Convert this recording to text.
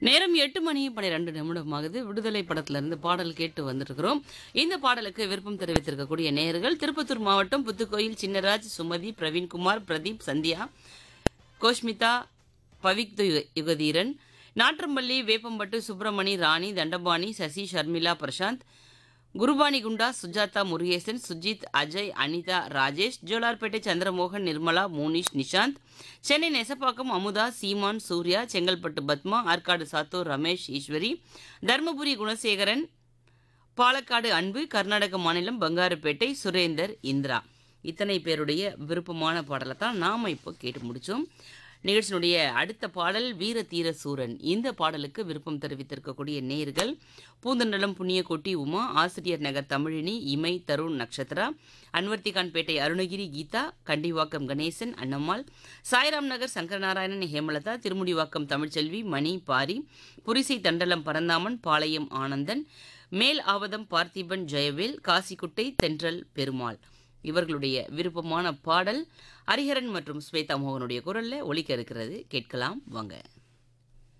நேரம் எட்டு மணி பன்னிரெண்டு நிமிடமாகுது விடுதலை படத்திலிருந்து பாடல் கேட்டு வந்திருக்கிறோம் இந்த பாடலுக்கு விருப்பம் தெரிவித்திருக்கக்கூடிய நேயர்கள் திருப்பத்தூர் மாவட்டம் புத்துக்கோயில் சின்னராஜ் சுமதி பிரவீன்குமார் பிரதீப் சந்தியா கோஷ்மிதா பவிக்து யுக- யுகதீரன் நாற்றம்பள்ளி வேப்பம்பட்டு சுப்பிரமணி ராணி தண்டபாணி சசி ஷர்மிளா பிரசாந்த் குருபானி குண்டா சுஜாதா முருகேசன் சுஜித் அஜய் அனிதா ராஜேஷ் ஜோலார்பேட்டை சந்திரமோகன் நிர்மலா மோனிஷ் நிஷாந்த் சென்னை நெசப்பாக்கம் அமுதா சீமான் சூர்யா செங்கல்பட்டு பத்மா ஆற்காடு சாத்தூர் ரமேஷ் ஈஸ்வரி தர்மபுரி குணசேகரன் பாலக்காடு அன்பு கர்நாடக மாநிலம் பங்காருப்பேட்டை சுரேந்தர் இந்திரா இத்தனை பேருடைய விருப்பமான பாடலை தான் நாம் இப்போ கேட்டு முடித்தோம் நிகழ்ச்சியினுடைய அடுத்த பாடல் வீர தீர சூரன் இந்த பாடலுக்கு விருப்பம் தெரிவித்திருக்கக்கூடிய நேர்கள் பூந்தண்டலம் புண்ணியக்கொட்டி உமா ஆசிரியர் நகர் தமிழினி இமை தருண் நக்ஷத்ரா அன்வர்த்திகான்பேட்டை அருணகிரி கீதா கண்டிவாக்கம் கணேசன் அன்னம்மாள் சாய்ராம் நகர் சங்கரநாராயணன் ஹேமலதா திருமுடிவாக்கம் தமிழ்ச்செல்வி மணி பாரி புரிசை தண்டலம் பரந்தாமன் பாளையம் ஆனந்தன் மேல் ஆவதம் பார்த்திபன் ஜெயவேல் காசிக்குட்டை தென்றல் பெருமாள் இவர்களுடைய விருப்பமான பாடல் ஹரிஹரன் மற்றும் ஸ்வேதா மோகனுடைய குரல்ல ஒலிக்க இருக்கிறது கேட்கலாம் வாங்க